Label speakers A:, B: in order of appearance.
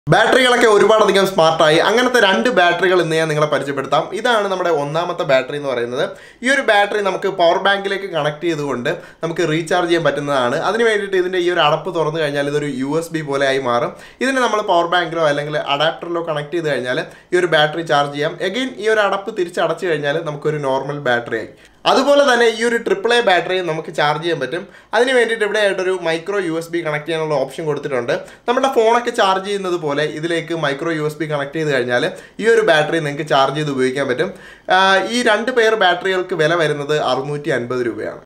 A: ബാറ്ററികളൊക്കെ ഒരുപാടധികം സ്മാർട്ടായി അങ്ങനത്തെ രണ്ട് ബാറ്ററികൾ ഇന്ന് ഞാൻ നിങ്ങളെ പരിചയപ്പെടുത്താം ഇതാണ് നമ്മുടെ ഒന്നാമത്തെ ബാറ്ററി എന്ന് പറയുന്നത് ഈ ഒരു ബാറ്ററി നമുക്ക് പവർ ബാങ്കിലേക്ക് കണക്ട് ചെയ്തുകൊണ്ട് നമുക്ക് റീചാർജ് ചെയ്യാൻ പറ്റുന്നതാണ് അതിന് വേണ്ടിയിട്ട് ഇതിൻ്റെ ഈ ഒരു അടപ്പ് തുറന്നു കഴിഞ്ഞാൽ ഇതൊരു യു എസ് ബി പോലെ ആയി മാറും ഇതിനെ നമ്മൾ പവർ ബാങ്കിലോ അല്ലെങ്കിൽ അഡാപ്റ്ററിലോ കണക്ട് ചെയ്ത് കഴിഞ്ഞാൽ ഈ ഒരു ബാറ്ററി ചാർജ് ചെയ്യാം എഗെയിൻ ഈ ഒരു അടപ്പ് തിരിച്ച് അടച്ചു കഴിഞ്ഞാൽ നമുക്കൊരു നോർമൽ ബാറ്ററി ആയി അതുപോലെ തന്നെ ഈ ഒരു ട്രിപ്പിൾ എ ബാറ്ററി നമുക്ക് ചാർജ് ചെയ്യാൻ പറ്റും അതിന് വേണ്ടിയിട്ട് ഇവിടെ ആയിട്ടൊരു micro U S B connect ചെയ്യാനുള്ള ഓപ്ഷൻ കൊടുത്തിട്ടുണ്ട് നമ്മുടെ ഫോണൊക്കെ ചാർജ് ചെയ്യുന്നത് പോലെ ഇതിലേക്ക് micro U S B connect ചെയ്ത് കഴിഞ്ഞാൽ ഈ ഒരു ബാറ്ററി നിങ്ങൾക്ക് ചാർജ് ചെയ്ത് ഉപയോഗിക്കാൻ പറ്റും ആ, ഈ രണ്ട് പെയർ ബാറ്ററികൾക്ക് വില വരുന്നത് അറുന്നൂറ്റി അൻപത് രൂപയാണ്